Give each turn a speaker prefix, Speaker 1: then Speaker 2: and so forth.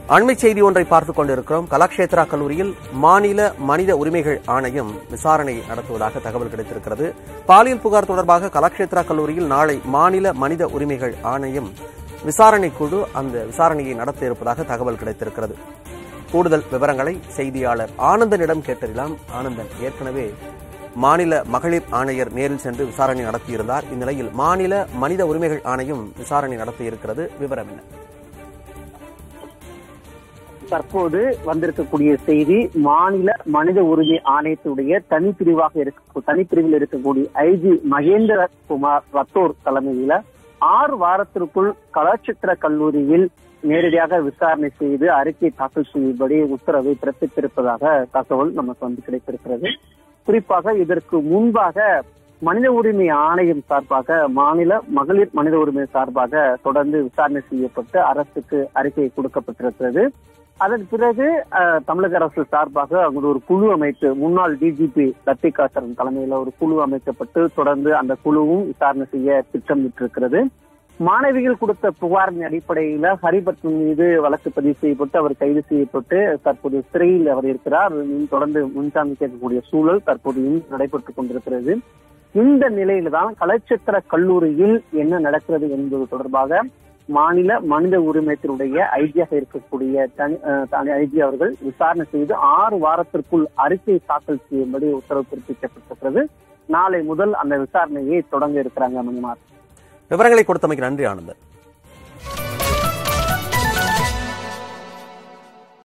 Speaker 1: அண்மை செய்தி ஒன்றை பார்த்துக் கொண்டிருக்கிறோம் கலாக்ஷேத்ரா கல்லூரியில் மாநில மனித உரிமைகள் ஆணையம் விசாரணை நடத்துவதாக தகவல் கிடைத்திருக்கிறது பாலியல் புகார் தொடர்பாக கலாக்ஷேத்ரா கல்லூரியில் நாளை மாநில மனித உரிமைகள் ஆணையம் விசாரணை குழு அந்த விசாரணையை நடத்த இருப்பதாக தகவல் கிடைத்திருக்கிறது கூடுதல் விவரங்களை செய்தியாளர் ஆனந்தனிடம் கேட்டறியலாம் ஆனந்தன் ஏற்கனவே மாநில மகளிர் ஆணையர் நேரில் சென்று விசாரணை நடத்தியிருந்தார் இந்நிலையில் மாநில மனித உரிமைகள் ஆணையம் விசாரணை நடத்த இருக்கிறது விவரம் என்ன
Speaker 2: தற்போது வந்திருக்கக்கூடிய செய்தி மாநில மனித உரிமை ஆணையத்துடைய தனிப்பிரிவாக இருக்க தனிப்பிரிவில் இருக்கக்கூடிய ஐஜி மகேந்திர குமார் ரத்தோர் தலைமையில ஆறு வாரத்திற்குள் கலாட்சத்திர கல்லூரியில் நேரடியாக விசாரணை செய்து அறிக்கை தாக்கல் செய்யும்படி உத்தரவை பிறப்பித்திருப்பதாக தகவல் நமக்கு வந்து கிடைத்திருக்கிறது குறிப்பாக இதற்கு முன்பாக மனித உரிமை ஆணையம் சார்பாக மாநில மகளிர் மனித உரிமை சார்பாக தொடர்ந்து விசாரணை செய்யப்பட்டு அரசுக்கு அறிக்கை கொடுக்கப்பட்டிருக்கிறது அதன் பிறகு அஹ், தமிழக அரசு சார்பாக அங்கு ஒரு குழு அமைத்து முன்னாள் டிஜிபி லத்திகாசரன் தலைமையில ஒரு குழு அமைக்கப்பட்டு தொடர்ந்து அந்த குழுவும் விசாரணை செய்ய திட்டமிட்டிருக்கிறது மாணவிகள் கொடுத்த புகாரின் அடிப்படையில ஹரிபத்மன் மீது வழக்கு பதிவு செய்யப்பட்டு அவர் கைது செய்யப்பட்டு தற்போது சிறையில் அவர் இருக்கிறார் இன்னும் தொடர்ந்து முன்ஜாமீன் கேட்கக்கூடிய சூழல் தற்போது இன்னும் நடைபெற்றுக் கொண்டிருக்கிறது இந்த நிலையில தான் கலைச்சத்திர கல்லூரியில் என்ன நடக்கிறது என்பது தொடர்பாக மாநில மனித உரிமையத்தினுடைய ஐஜியாக இருக்கக்கூடிய தனி ஐஜி அவர்கள் விசாரணை செய்து ஆறு வாரத்திற்குள் அறிக்கை தாக்கல் செய்யும்படி உத்தரவு பிறப்பிக்கப்பட்டிருக்கிறது நாளை முதல் அந்த விசாரணையை தொடங்க இருக்கிறாங்க மணிமார்
Speaker 1: விவரங்களை கொடுத்தமைக்கு நன்றி ஆனந்தன்